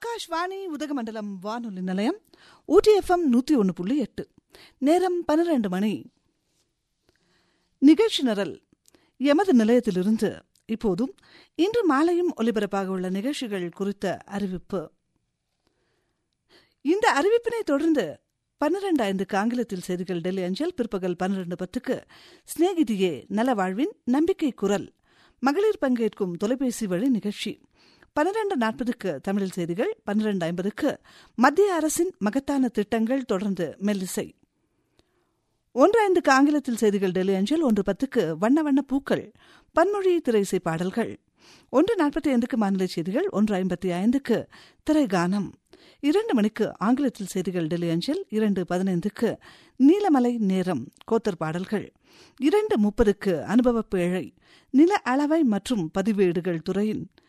ஆகாஷ்வாணி உதகமண்டலம் வானொலி நிலையம் ஊட்டி எஃப்எம் நூற்றி ஒன்று புள்ளி எட்டு நேரம் பன்னிரண்டு மணி நிகழ்ச்சி நிரல் எமது நிலையத்திலிருந்து இப்போதும் இன்று மாலையும் ஒலிபரப்பாக உள்ள நிகழ்ச்சிகள் குறித்த அறிவிப்பு இந்த அறிவிப்பினை தொடர்ந்து பன்னிரண்டு ஐந்துக்கு ஆங்கிலத்தில் செய்திகள் டெல்லி அஞ்சல் பிற்பகல் பன்னிரண்டு பத்துக்கு சிநேகிதியே நலவாழ்வின் நம்பிக்கை குரல் மகளிர் பங்கேற்கும் தொலைபேசி வழி நிகழ்ச்சி பன்னிரண்டு நாற்பதுக்கு தமிழில் செய்திகள் பன்னிரண்டு ஐம்பதுக்கு மத்திய அரசின் மகத்தான திட்டங்கள் தொடர்ந்து மெல்லிசை ஒன்று ஐந்துக்கு ஆங்கிலத்தில் செய்திகள் டெல்லி அஞ்சல் ஒன்று பத்துக்கு வண்ண வண்ண பூக்கள் பன்மொழி திரைசை பாடல்கள் ஒன்று நாற்பத்தி ஐந்துக்கு மாநில செய்திகள் ஒன்று ஐம்பத்தி ஐந்துக்கு திரைகானம் இரண்டு மணிக்கு ஆங்கிலத்தில் செய்திகள் டெல்லி அஞ்சல் இரண்டு பதினைந்துக்கு நீலமலை நேரம் கோத்தர் பாடல்கள் இரண்டு முப்பதுக்கு அனுபவ பேழை நில அளவை மற்றும் பதிவேடுகள் துறையின்